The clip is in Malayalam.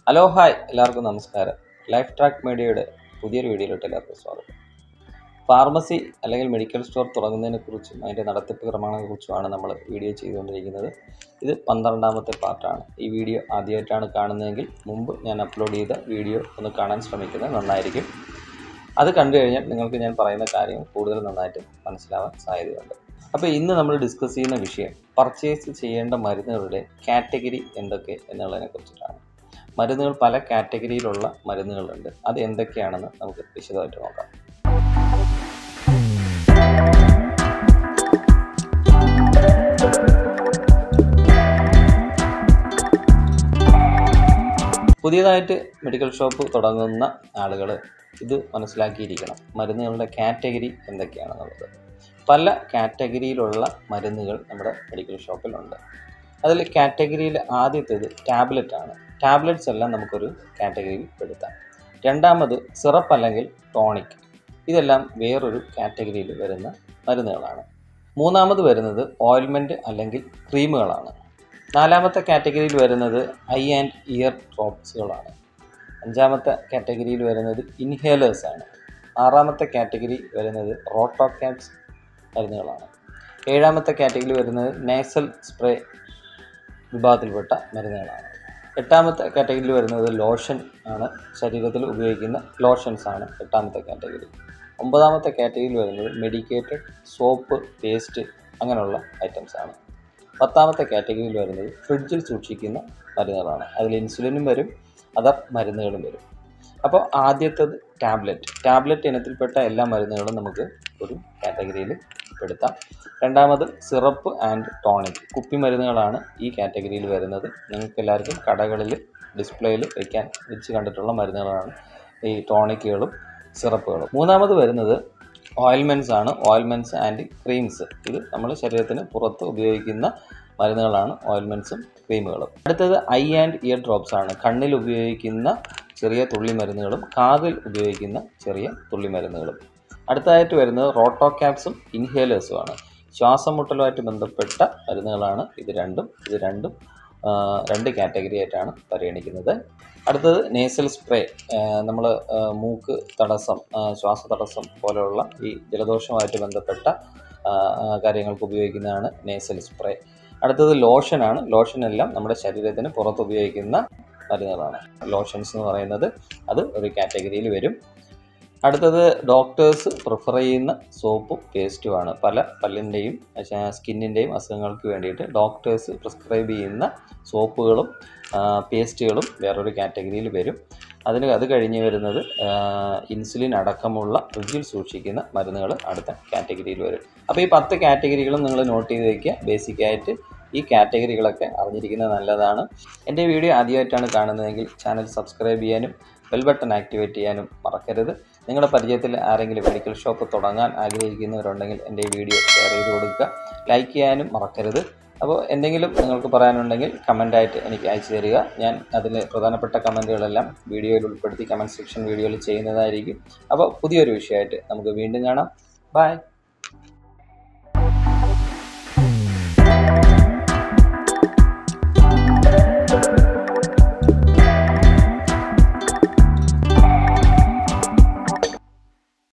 ഹലോ ഹായ് എല്ലാവർക്കും നമസ്കാരം ലൈഫ് ട്രാക്ക് മീഡിയയുടെ പുതിയൊരു വീഡിയോയിലോട്ട് എല്ലാവർക്കും സ്വാഗതം ഫാർമസി അല്ലെങ്കിൽ മെഡിക്കൽ സ്റ്റോർ തുടങ്ങുന്നതിനെ കുറിച്ചും അതിൻ്റെ നടത്തിപ്പ് ക്രമങ്ങളെക്കുറിച്ചുമാണ് നമ്മൾ വീഡിയോ ചെയ്തുകൊണ്ടിരിക്കുന്നത് ഇത് പന്ത്രണ്ടാമത്തെ പാർട്ടാണ് ഈ വീഡിയോ ആദ്യമായിട്ടാണ് കാണുന്നതെങ്കിൽ മുമ്പ് ഞാൻ അപ്ലോഡ് ചെയ്ത വീഡിയോ ഒന്ന് കാണാൻ ശ്രമിക്കുന്നത് നന്നായിരിക്കും അത് കണ്ടു കഴിഞ്ഞാൽ നിങ്ങൾക്ക് ഞാൻ പറയുന്ന കാര്യങ്ങൾ കൂടുതൽ നന്നായിട്ട് മനസ്സിലാവാൻ സാധ്യതയുണ്ട് അപ്പോൾ ഇന്ന് നമ്മൾ ഡിസ്കസ് ചെയ്യുന്ന വിഷയം പർച്ചേസ് ചെയ്യേണ്ട മരുന്നുകളുടെ കാറ്റഗറി എന്തൊക്കെ എന്നുള്ളതിനെ കുറിച്ചിട്ടാണ് മരുന്നുകൾ പല കാറ്റഗറിയിലുള്ള മരുന്നുകളുണ്ട് അത് എന്തൊക്കെയാണെന്ന് നമുക്ക് വിശദമായിട്ട് നോക്കാം പുതിയതായിട്ട് മെഡിക്കൽ ഷോപ്പ് തുടങ്ങുന്ന ആളുകൾ ഇത് മനസ്സിലാക്കിയിരിക്കണം മരുന്നുകളുടെ കാറ്റഗറി എന്തൊക്കെയാണെന്നുള്ളത് പല കാറ്റഗറിയിലുള്ള മരുന്നുകൾ നമ്മുടെ മെഡിക്കൽ ഷോപ്പിലുണ്ട് അതിൽ കാറ്റഗറിയിൽ ആദ്യത്തേത് ടാബ്ലറ്റ് ആണ് ടാബ്ലറ്റ്സ് എല്ലാം നമുക്കൊരു കാറ്റഗറിയിൽ പെടുത്താം രണ്ടാമത് സിറപ്പ് അല്ലെങ്കിൽ ടോണിക് ഇതെല്ലാം വേറൊരു കാറ്റഗറിയിൽ വരുന്ന മരുന്നുകളാണ് മൂന്നാമത് വരുന്നത് ഓയിൽമെൻറ്റ് അല്ലെങ്കിൽ ക്രീമുകളാണ് നാലാമത്തെ കാറ്റഗറിയിൽ വരുന്നത് ഐ ആൻഡ് ഇയർ ഡ്രോപ്സുകളാണ് അഞ്ചാമത്തെ കാറ്റഗറിയിൽ വരുന്നത് ഇൻഹേലേഴ്സ് ആണ് ആറാമത്തെ കാറ്റഗറി വരുന്നത് റോട്ടോക്യാപ്സ് മരുന്നുകളാണ് ഏഴാമത്തെ കാറ്റഗറി വരുന്നത് നേസൽ സ്പ്രേ വിഭാഗത്തിൽപ്പെട്ട മരുന്നുകളാണ് എട്ടാമത്തെ കാറ്റഗറിയിൽ വരുന്നത് ലോഷൻ ആണ് ശരീരത്തിൽ ഉപയോഗിക്കുന്ന ലോഷൻസ് ആണ് എട്ടാമത്തെ കാറ്റഗറി ഒമ്പതാമത്തെ കാറ്റഗറിയിൽ വരുന്നത് മെഡിക്കേറ്റഡ് സോപ്പ് പേസ്റ്റ് അങ്ങനെയുള്ള ഐറ്റംസ് ആണ് പത്താമത്തെ കാറ്റഗറിയിൽ വരുന്നത് ഫ്രിഡ്ജിൽ സൂക്ഷിക്കുന്ന മരുന്നുകളാണ് അതിൽ ഇൻസുലിനും വരും അതർ മരുന്നുകളും വരും അപ്പോൾ ആദ്യത്തേത് ടാബ്ലറ്റ് ടാബ്ലറ്റ് ഇനത്തിൽപ്പെട്ട എല്ലാ മരുന്നുകളും നമുക്ക് ഒരു കാറ്റഗറിയിൽ പെടുത്താം രണ്ടാമത് സിറപ്പ് ആൻഡ് ടോണിക് കുപ്പി മരുന്നുകളാണ് ഈ കാറ്റഗറിയിൽ വരുന്നത് നിങ്ങൾക്ക് എല്ലാവർക്കും കടകളിൽ ഡിസ്പ്ലേയിൽ വയ്ക്കാൻ വെച്ച് കണ്ടിട്ടുള്ള മരുന്നുകളാണ് ഈ ടോണിക്കുകളും സിറപ്പുകളും മൂന്നാമത് വരുന്നത് ഓയിൽമെൻറ്റ്സ് ആണ് ഓയിൽമെൻറ്റ്സ് ആൻഡ് ക്രീംസ് ഇത് നമ്മൾ ശരീരത്തിന് പുറത്ത് ഉപയോഗിക്കുന്ന മരുന്നുകളാണ് ഓയിൽമെൻറ്റ്സും ക്രീമുകളും അടുത്തത് ഐ ആൻഡ് ഇയർ ഡ്രോപ്സ് ആണ് കണ്ണിൽ ഉപയോഗിക്കുന്ന ചെറിയ തുള്ളി മരുന്നുകളും കാതിൽ ഉപയോഗിക്കുന്ന ചെറിയ തുള്ളി മരുന്നുകളും അടുത്തതായിട്ട് വരുന്നത് റോട്ടോ ക്യാപ്സും ഇൻഹേലേഴ്സും ആണ് ശ്വാസം മുട്ടലുമായിട്ട് ബന്ധപ്പെട്ട മരുന്നുകളാണ് ഇത് രണ്ടും ഇത് രണ്ടും രണ്ട് കാറ്റഗറി ആയിട്ടാണ് പരിഗണിക്കുന്നത് അടുത്തത് നേസൽ സ്പ്രേ നമ്മൾ മൂക്ക് തടസ്സം ശ്വാസതടസ്സം പോലെയുള്ള ഈ ജലദോഷവുമായിട്ട് ബന്ധപ്പെട്ട കാര്യങ്ങൾക്ക് ഉപയോഗിക്കുന്നതാണ് നേസൽ സ്പ്രേ അടുത്തത് ലോഷനാണ് ലോഷനെല്ലാം നമ്മുടെ ശരീരത്തിന് പുറത്ത് ഉപയോഗിക്കുന്ന മരുന്നുകളാണ് ലോഷൻസ് എന്ന് പറയുന്നത് അത് ഒരു കാറ്റഗറിയിൽ വരും അടുത്തത് ഡോക്ടേഴ്സ് പ്രിഫർ ചെയ്യുന്ന സോപ്പും പേസ്റ്റുമാണ് പല പല്ലിൻ്റെയും സ്കിന്നിൻ്റെയും അസുഖങ്ങൾക്ക് വേണ്ടിയിട്ട് ഡോക്ടേഴ്സ് പ്രിസ്ക്രൈബ് ചെയ്യുന്ന സോപ്പുകളും പേസ്റ്റുകളും വേറൊരു കാറ്റഗറിയിൽ വരും അതിന് അത് കഴിഞ്ഞ് വരുന്നത് ഇൻസുലിൻ അടക്കമുള്ള ഫ്രിഡ്ജിൽ സൂക്ഷിക്കുന്ന മരുന്നുകൾ അടുത്ത കാറ്റഗറിയിൽ വരും അപ്പോൾ ഈ പത്ത് കാറ്റഗറികളും നിങ്ങൾ നോട്ട് ചെയ്ത് വയ്ക്കുക ബേസിക്കായിട്ട് ഈ കാറ്റഗറികളൊക്കെ അറിഞ്ഞിരിക്കുന്നത് നല്ലതാണ് എൻ്റെ വീഡിയോ ആദ്യമായിട്ടാണ് കാണുന്നതെങ്കിൽ ചാനൽ സബ്സ്ക്രൈബ് ചെയ്യാനും ബെൽ ബട്ടൺ ആക്ടിവേറ്റ് ചെയ്യാനും മറക്കരുത് നിങ്ങളുടെ പരിചയത്തിൽ ആരെങ്കിലും മെഡിക്കൽ ഷോപ്പ് തുടങ്ങാൻ ആഗ്രഹിക്കുന്നവരുണ്ടെങ്കിൽ എൻ്റെ വീഡിയോ ഷെയർ ചെയ്ത് കൊടുക്കുക ലൈക്ക് ചെയ്യാനും മറക്കരുത് അപ്പോൾ എന്തെങ്കിലും നിങ്ങൾക്ക് പറയാനുണ്ടെങ്കിൽ കമൻ്റായിട്ട് എനിക്ക് അയച്ചു തരിക ഞാൻ അതിൽ പ്രധാനപ്പെട്ട കമൻറ്റുകളെല്ലാം വീഡിയോയിൽ ഉൾപ്പെടുത്തി കമൻറ്റ് സെക്ഷൻ വീഡിയോയിൽ ചെയ്യുന്നതായിരിക്കും അപ്പോൾ പുതിയൊരു വിഷയമായിട്ട് നമുക്ക് വീണ്ടും കാണാം ബൈ